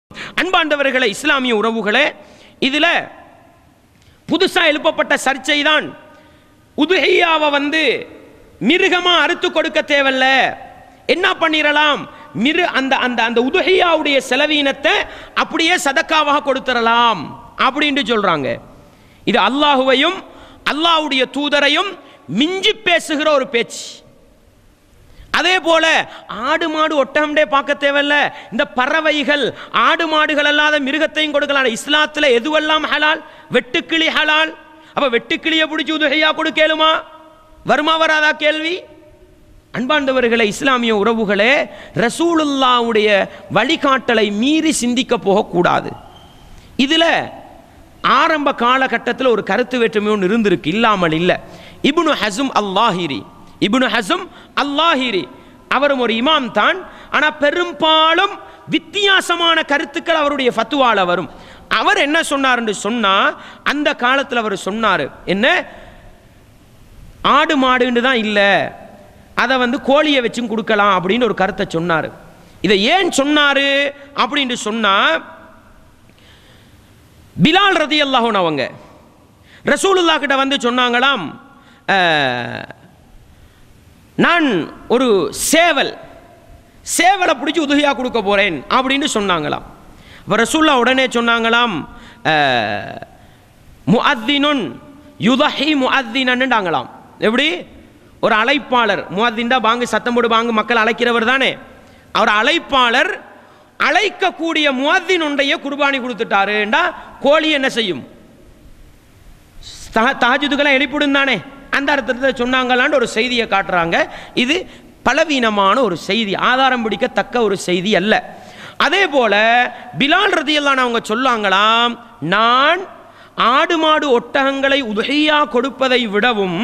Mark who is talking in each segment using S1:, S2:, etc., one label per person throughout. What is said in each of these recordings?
S1: அன்பாண்டவர்களே இஸ்லாமிய உறவுகளே இதில் புதுசாக எழுப்பப்பட்ட சர்ச்சை தான் உதுஹையாவை வந்து மிருகமா அறுத்து கொடுக்க தேவையில்ல என்ன பண்ணிரலாம் மிரு அந்த அந்த அந்த உதுஹையாவுடைய செலவீனத்தை அப்படியே சதக்காவாக கொடுத்துடலாம் அப்படின்ட்டு சொல்றாங்க இது அல்லாஹுவையும் அல்லாஹ்வுடைய தூதரையும் மிஞ்சி பேசுகிற ஒரு பேச்சு அதே போல ஆடு மாடு ஒட்டகம்டே பார்க்க தேவையில்ல இந்த பறவைகள் ஆடு மாடுகள் அல்லாத மிருகத்தையும் கொடுக்கலாம் இஸ்லாத்துல எதுவெல்லாம் ஹலால் வெட்டுக்கிளி ஹலால் அப்ப வெட்டுக்கிளியை பிடிச்சி உதகையா கொடுக்கலுமா வருமா வராதா கேள்வி அன்பாண்டவர்களே இஸ்லாமிய உறவுகளே ரசூலுல்லாவுடைய வழிகாட்டலை மீறி சிந்திக்க போகக்கூடாது இதுல ஆரம்ப காலகட்டத்தில் ஒரு கருத்து வேற்றுமை ஒன்று இருந்திருக்கு இல்லாமல் இல்லை இப்னு ஹசும் அல்லாஹிரி இப்னு ஹசும் அல்லாஹிரி அவரும் ஒரு இமாம் தான் ஆனால் பெரும்பாலும் வித்தியாசமான கருத்துக்கள் அவருடைய ஃபத்துவால வரும் அவர் என்ன சொன்னார்னு சொன்னா அந்த காலத்தில் அவர் சொன்னார் என்ன ஆடு மாடுன்னு தான் இல்லை அதை வந்து கோழியை வச்சும் கொடுக்கலாம் அப்படின்னு ஒரு கருத்தை சொன்னார் இதை ஏன் சொன்னார் அப்படின்னு சொன்னா பிலால் ரதி அல்லாஹூன் அவங்க ரசூலுல்லா கிட்ட வந்து சொன்னாங்களாம் அஹ், நான் ஒரு சேவல் சேவலை பிடிச்சி உதவியாக கொடுக்க போறேன் அப்படின்னு சொன்னாங்களாம் அப்போ ரசூல்லா உடனே சொன்னாங்களாம் அஹ், முஅத்தினுன் யுதஹி முஅத்தினன்னுட்டாங்களாம் எப்படி ஒரு அழைப்பாளர் முஅத்தின்டா பாங்கு சத்தம் போடு பாங்கு மக்கள் அழைக்கிறவர் தானே அவர் அழைப்பாளர் அழைக்கக்கூடிய முஅத்தின் ஒன்றைய குர்பானி கொடுத்துட்டாருண்டா கோழி என்ன செய்யும் தாஜுதுக்கெல்லாம் எழுப்பிடும் தானே அந்த அர்த்தத்தை சொன்னாங்களான்னு ஒரு செய்தியை காட்டுறாங்க இது பலவீனமான ஒரு செய்தி ஆதாரம் பிடிக்கத்தக்க ஒரு செய்தி அல்ல அதே போல பிலால் ரதியெல்லாம் அவங்க சொல்லாங்களாம் நான் ஆடு மாடு ஒட்டகங்களை உதகையா கொடுப்பதை விடவும்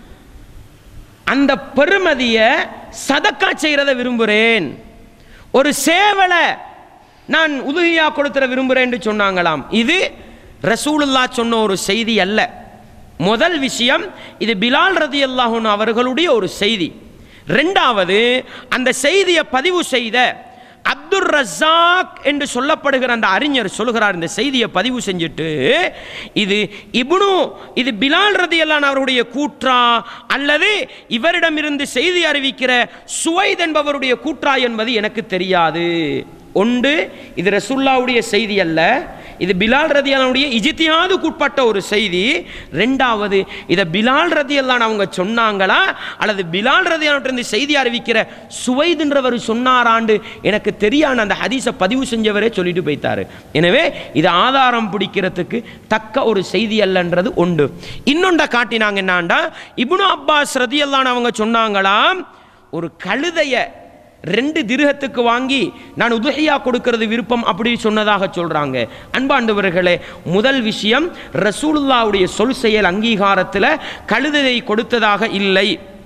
S1: அந்த பெருமதியை சதக்கா செய்கிறத விரும்புகிறேன் ஒரு சேவலை நான் உதவியா கொடுத்துட விரும்புகிறேன் சொன்னாங்களாம் இது ரசூலுல்லா சொன்ன ஒரு செய்தி அல்ல முதல் விஷயம் இது பிலால் ரதி அல்லாஹூன் அவர்களுடைய ஒரு செய்தி ரெண்டாவது அந்த செய்தியை பதிவு செய்த அப்துர் ரஸாக் என்று சொல்லப்படுகிற அந்த அறிஞர் சொல்கிறார் இந்த செய்தியை பதிவு செஞ்சுட்டு இது இப்னு இது பிலால் ரதியல்லான் அவருடைய கூற்றா அல்லது இவரிடமிருந்து செய்தி அறிவிக்கிற சுவைத் என்பவருடைய கூற்றா என்பது எனக்கு தெரியாது ஒன்று இது ரசுல்லாவுடைய செய்தி அல்ல இது பிலால் ரதியல்லானுடைய இஜித்தியாதுக்குட்பட்ட ஒரு செய்தி ரெண்டாவது இதை பிலால் ரதியல்லான் அவங்க சொன்னாங்களா அல்லது பிலால் ரதியானிருந்து செய்தி அறிவிக்கிற சுவைதுன்றவர் சொன்னாராண்டு எனக்கு தெரியான அந்த ஹதீஸை பதிவு செஞ்சவரே சொல்லிட்டு போய்த்தாரு எனவே இது ஆதாரம் பிடிக்கிறதுக்கு தக்க ஒரு செய்தி அல்லன்றது உண்டு இன்னொன்றை காட்டினாங்க என்னாண்டா இப்னு அப்பாஸ் ரதியல்லான் அவங்க சொன்னாங்களாம் ஒரு கழுதைய ரெண்டு திருகத்துக்கு வாங்கி நான் உதகையா கொடுக்கிறது விருப்பம் அப்படி சொன்னதாக சொல்றாங்க அன்பாண்டவர்களே முதல் விஷயம் ரசூலுல்லாவுடைய சொல் செயல் அங்கீகாரத்தில் கழுதையை கொடுத்ததாக இல்லை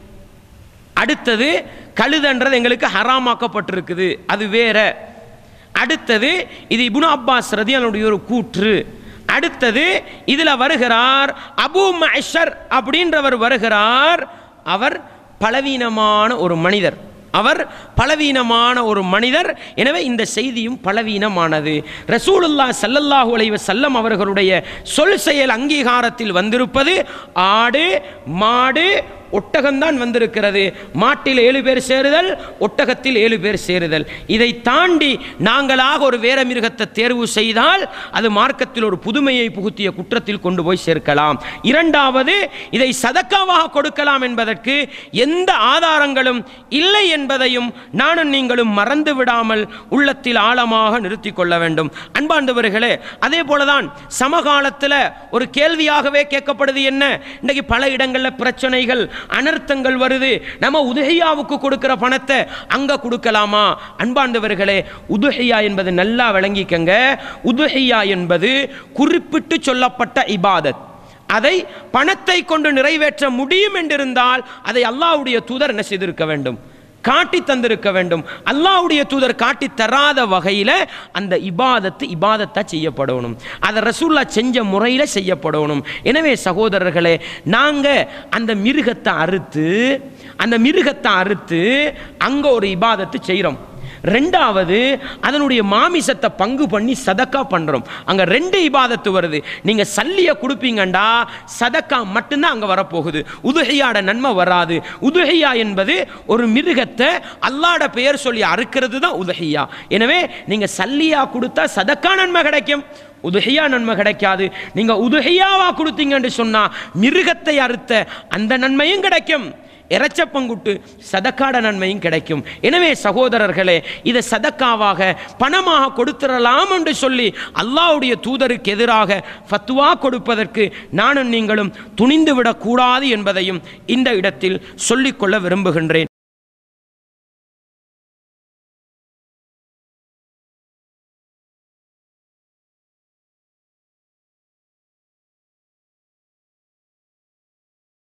S1: அடுத்தது கழுதன்றது எங்களுக்கு ஹராமாக்கப்பட்டிருக்குது அது வேற அடுத்தது இது இப்னு அப்பாஸ் ரதியானுடைய ஒரு கூற்று அடுத்தது இதில் வருகிறார் அபு மஷர் அப்படின்றவர் வருகிறார் அவர் பலவீனமான ஒரு மனிதர் அவர் பலவீனமான ஒரு மனிதர் எனவே இந்த செய்தியும் பலவீனமானது ரசூலுல்லா சல்லல்லாஹு அலைஹி வஸல்லம் அவர்களுடைய சொல் செயல் அங்கீகாரத்தில் வந்திருப்பது ஆடு மாடு ஒட்டகம்தான் வந்திருக்கிறது மாட்டில் ஏழு பேர் சேருதல் ஒட்டகத்தில் ஏழு பேர் சேருதல் இதை தாண்டி நாங்களாக ஒரு வேற மிருகத்தை தேர்வு செய்தால் அது மார்க்கத்தில் ஒரு புதுமையை புகுத்திய குற்றத்தில் கொண்டு போய் சேர்க்கலாம் இரண்டாவது இதை சதக்காவாக கொடுக்கலாம் என்பதற்கு எந்த ஆதாரங்களும் இல்லை என்பதையும் நானும் நீங்களும் மறந்து விடாமல் உள்ளத்தில் ஆழமாக நிறுத்திக் கொள்ள வேண்டும் அன்பாண்டவர்களே அதே போலதான் சமகாலத்தில் ஒரு கேள்வியாகவே கேட்கப்படுது என்ன இன்னைக்கு பல இடங்களில் பிரச்சனைகள் அனர்த்தங்கள் வருது நம்ம உதகையாவுக்கு கொடுக்கிற பணத்தை அங்க கொடுக்கலாமா அன்பாண்டவர்களே உதுஹையா என்பது நல்லா விளங்கிக்கங்க உதுஹையா என்பது குறிப்பிட்டு சொல்லப்பட்ட இபாதத் அதை பணத்தை கொண்டு நிறைவேற்ற முடியும் என்றிருந்தால் அதை அல்லாஹ்வுடைய தூதர் என்ன செய்திருக்க வேண்டும் காட்டி தந்திருக்க வேண்டும் அல்லாஹ்வுடைய தூதர் காட்டி தராத வகையில் அந்த இபாதத்து இபாதத்தா செய்யப்படணும் அதை ரசூல்லா செஞ்ச முறையில் செய்யப்படணும் எனவே சகோதரர்களே நாங்கள் அந்த மிருகத்தை அறுத்து அந்த மிருகத்தை அறுத்து அங்கே ஒரு இபாதத்து செய்கிறோம் ரெண்டாவது அதனுடைய மாமிசத்தை பங்கு பண்ணி சதக்கா பண்றோம் அங்க ரெண்டு இபாதத்து வருது நீங்க சல்லிய கொடுப்பீங்கண்டா சதக்கா மட்டும்தான் அங்க வரப்போகுது உதுகையாட நன்மை வராது உதுகையா என்பது ஒரு மிருகத்தை அல்லாட பெயர் சொல்லி அறுக்கிறது தான் உதுகையா எனவே நீங்க சல்லியா கொடுத்தா சதக்கா நன்மை கிடைக்கும் உதுகையா நன்மை கிடைக்காது நீங்க உதுகையாவா கொடுத்தீங்கன்னு சொன்னா மிருகத்தை அறுத்த அந்த நன்மையும் கிடைக்கும் இறைச்சப்பங்குட்டு சதக்காட நன்மையும் கிடைக்கும் எனவே சகோதரர்களே இதை சதக்காவாக பணமாக கொடுத்துடலாம் என்று சொல்லி அல்லாஹ்வுடைய தூதருக்கு எதிராக ஃபத்துவா கொடுப்பதற்கு நானும் நீங்களும் துணிந்து விடக்கூடாது என்பதையும் இந்த இடத்தில் சொல்லிக்கொள்ள விரும்புகின்றேன்